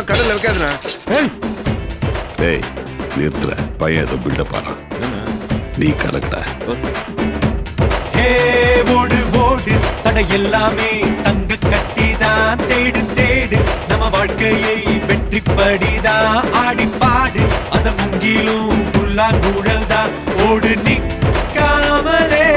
எல்லாம் கடல்ல வைக்காதுண்ணா டேய் நிறுத்துற பையன் ஏதோ பில்டப் ஆறான் நீ கலக்கடா ஹே ஓடு ஓடு தடை எல்லாமே தங்க கட்டிதான் தேடு தேடு நம்ம வாழ்க்கையை வெற்றி படிதான் ஆடி பாடு அந்த முங்கிலும் புல்லாங்குழல் தான் ஓடு நிக்காமலே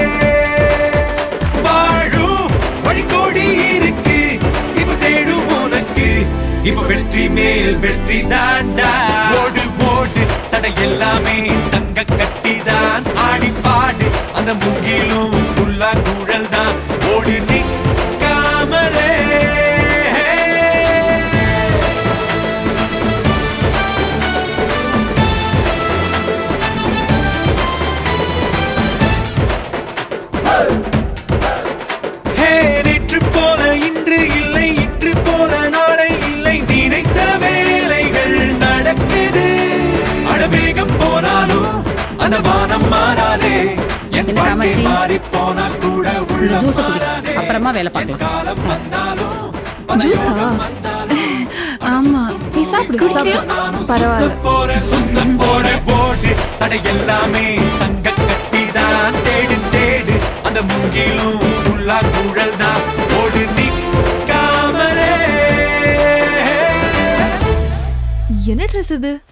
வாழும் வழிகோடி இருக்கு இப்ப தேடும் உனக்கு இப்ப வெற்றி மேல் வெற்றி தாண்டா ஓடு ஓடு தடை எல்லாமே தங்க கட்டிதான் ஆடி பாடு அந்த முங்கிலும் புல்லாங்குழல் தான் ஓடு நிக்காமலே ஹே நேற்று போல இன்று இல்லை இன்று போல நாளை இல்லை நினைத்த வேலைகள் நடக்குது அடவேகம் போனாலும் அந்த வானம் மாறாதே என் என்ன வாழ்க்கை காமாட்சி? மாறி போனா கூட உள்ள ஜூஸை குடி அப்புறமா வேலை பார்க்கலாம் காலம் வந்தாலும் ஜூஸா ஆமா நீ சாப்பிடு சாப்பிடு பரவாயில்ல போற சுத்த போற ஓடு தடை எல்லாமே தங்க கட்டிதான் தேடு தேடு அந்த முங்கிலும் உள்ளா குழல் தான் ஓடு நிக்காமலே என்ன ட்ரெஸ் இது